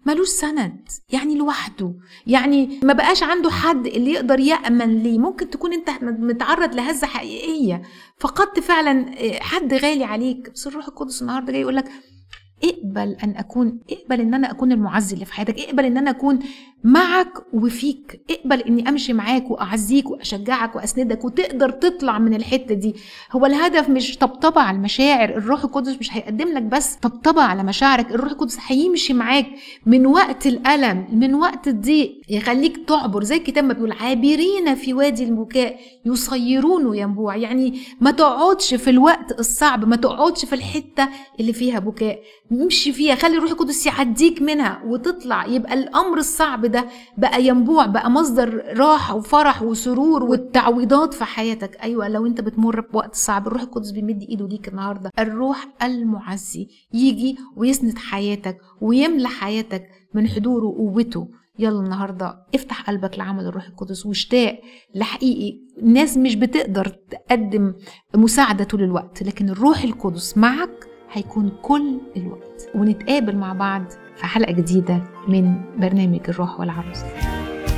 ملوش سند يعني لوحده يعني ما بقاش عنده حد اللي يقدر يأمن ليه ممكن تكون انت متعرض لهزة حقيقية فقدت فعلا حد غالي عليك بس الروح القدس النهارده جاي يقول لك اقبل ان اكون اقبل ان انا اكون المعزي اللي في حياتك اقبل ان انا اكون معك وفيك اقبل اني امشي معاك واعزيك واشجعك واسندك وتقدر تطلع من الحته دي هو الهدف مش طبطبه على المشاعر الروح القدس مش هيقدم لك بس طبطبه على مشاعرك الروح القدس هيمشي معاك من وقت الالم من وقت الضيق يخليك تعبر زي الكتاب ما بيقول عابرين في وادي البكاء يصيرون ينبوع يعني ما تقعدش في الوقت الصعب ما تقعدش في الحته اللي فيها بكاء امشي فيها خلي الروح القدس يعديك منها وتطلع يبقى الامر الصعب ده بقى ينبوع بقى مصدر راحه وفرح وسرور والتعويضات في حياتك ايوه لو انت بتمر بوقت صعب الروح القدس بيمد ايده ليك النهارده الروح المعزي يجي ويسند حياتك ويملى حياتك من حضوره وقوته يلا النهارده افتح قلبك لعمل الروح القدس واشتاق لحقيقي الناس مش بتقدر تقدم مساعده طول الوقت لكن الروح القدس معك هيكون كل الوقت ونتقابل مع بعض في حلقة جديدة من برنامج الروح والعروس